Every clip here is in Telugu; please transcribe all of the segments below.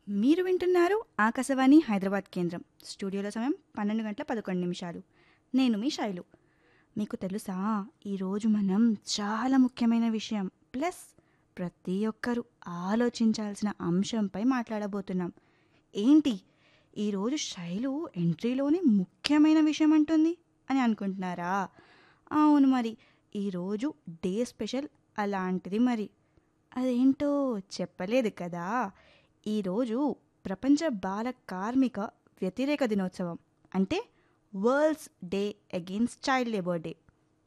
మీరు వింటున్నారు ఆకాశవాణి హైదరాబాద్ కేంద్రం స్టూడియోలో సమయం పన్నెండు గంటల పదకొండు నిమిషాలు నేను మీ శైలు మీకు తెలుసా ఈరోజు మనం చాలా ముఖ్యమైన విషయం ప్లస్ ప్రతి ఒక్కరూ ఆలోచించాల్సిన అంశంపై మాట్లాడబోతున్నాం ఏంటి ఈరోజు శైలు ఎంట్రీలోనే ముఖ్యమైన విషయం అంటుంది అని అనుకుంటున్నారా అవును మరి ఈరోజు డే స్పెషల్ అలాంటిది మరి అదేంటో చెప్పలేదు కదా ఈరోజు ప్రపంచ బాల కార్మిక వ్యతిరేక దినోత్సవం అంటే world's day against child labour day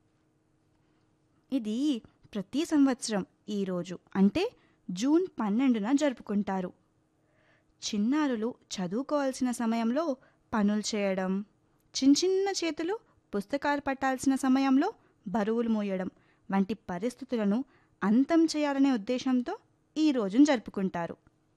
ఇది ప్రతి సంవత్సరం ఈరోజు అంటే జూన్ పన్నెండున జరుపుకుంటారు చిన్నారులు చదువుకోవాల్సిన సమయంలో పనులు చేయడం చిన్న చిన్న చేతులు పుస్తకాలు పట్టాల్సిన సమయంలో బరువులు మోయడం వంటి పరిస్థితులను అంతం చేయాలనే ఉద్దేశంతో ఈ రోజును జరుపుకుంటారు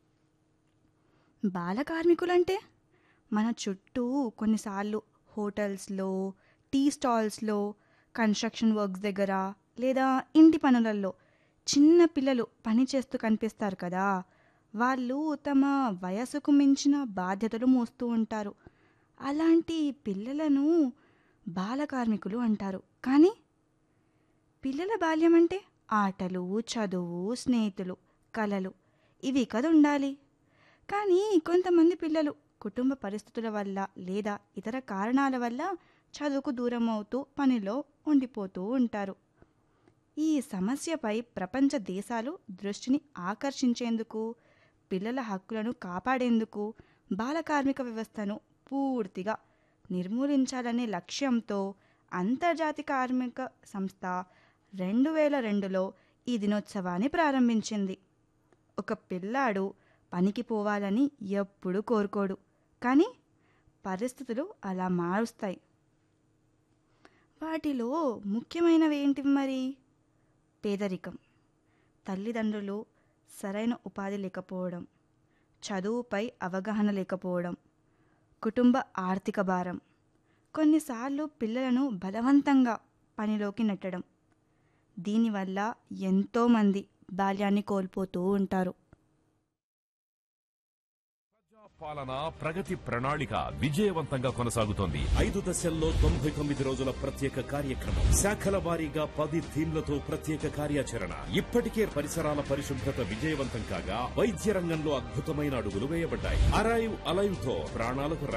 బాల కార్మికులంటే మన చుట్టూ కొన్నిసార్లు హోటల్స్లో టీ స్టాల్స్లో కన్స్ట్రక్షన్ వర్క్స్ దగ్గర లేదా ఇంటి పనులలో చిన్న పిల్లలు పని చేస్తూ కనిపిస్తారు కదా వాళ్ళు తమ వయసుకు మించిన బాధ్యతలు మోస్తూ ఉంటారు అలాంటి పిల్లలను బాల కార్మికులు అంటారు కానీ పిల్లల బాల్యం అంటే ఆటలు చదువు స్నేహితులు కలలు ఇవి కదా ఉండాలి కానీ కొంతమంది పిల్లలు కుటుంబ పరిస్థితుల వల్ల లేదా ఇతర కారణాల వల్ల చదువుకు దూరం అవుతూ పనిలో ఉండిపోతూ ఉంటారు ఈ సమస్యపై ప్రపంచ దేశాలు దృష్టిని ఆకర్షించేందుకు పిల్లల హక్కులను కాపాడేందుకు బాల కార్మిక వ్యవస్థను పూర్తిగా నిర్మూలించాలనే లక్ష్యంతో అంతర్జాతీయ కార్మిక సంస్థ రెండు వేల రెండులో ఈ దినోత్సవాన్ని ప్రారంభించింది ఒక పిల్లాడు పనికి పోవాలని ఎప్పుడు కోరుకోడు కానీ పరిస్థితులు అలా మారుస్తాయి వాటిలో ముఖ్యమైనవి ఏంటి మరి పేదరికం తల్లిదండ్రులు సరైన ఉపాధి లేకపోవడం చదువుపై అవగాహన లేకపోవడం కుటుంబ ఆర్థిక భారం కొన్నిసార్లు పిల్లలను బలవంతంగా పనిలోకి నెట్టడం దీనివల్ల ఎంతోమంది బాల్యాన్ని కోల్పోతూ ఉంటారు పాలన ప్రగతి ప్రణాళిక విజయవంతంగా కొనసాగుతోంది ఐదు దశల్లో తొంభై తొమ్మిది రోజుల ప్రత్యేక కార్యక్రమం శాఖల వారీగా పది థీమ్లతో ప్రత్యేక కార్యాచరణ ఇప్పటికే పరిసరాల పరిశుభ్రత విజయవంతం కాగా వైద్య రంగంలో అద్భుతమైన అడుగులు వేయబడ్డాయి అరైవ్ అలైవ్ తో ప్రాణాలకు